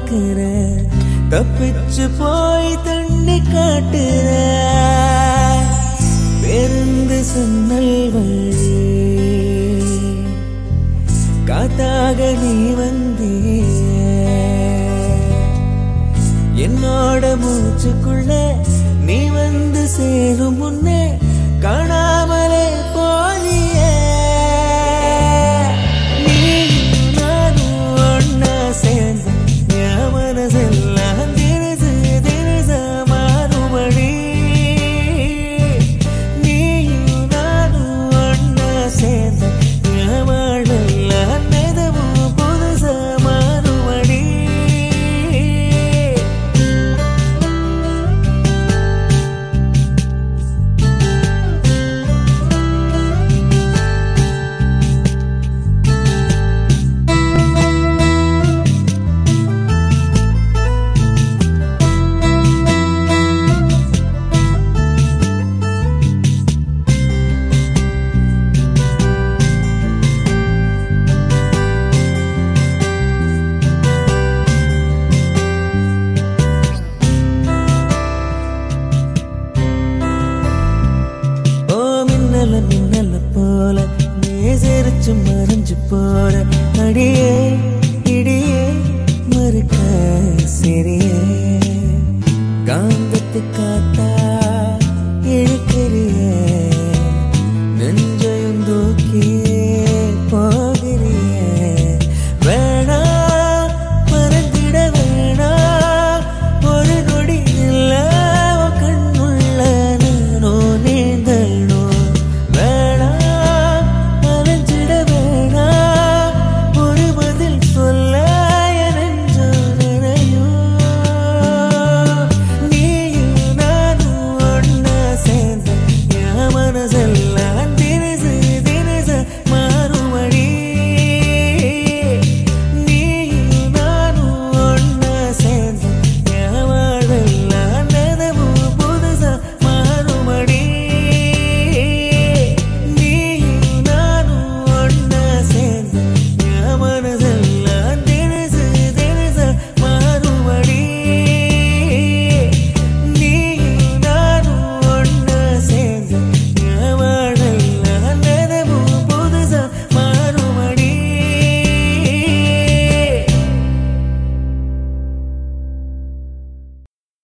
பார்க்கிற தப்பிச்சு போய் தண்ணி காட்டுற பெருந்து சன்னல் வழி காத்தாக நீ வந்திய என்னோட மூச்சுக்குள்ள நீ வந்து சேரும் முன்னே காணாமலே போதிய நீயும் நானும் ஒண்ணா சேர்ந்து என் மனசெல்லாம் தினசு தினசா மாறுபடி நீயும் நானும் ஒண்ணா சேர்ந்து என் வாழ்வெல்லாம் நிதமும் புதுசா மாறுபடி ஓ மின்னல மின்னல போல நேசரிச்சு மறைஞ்சு போற அடியே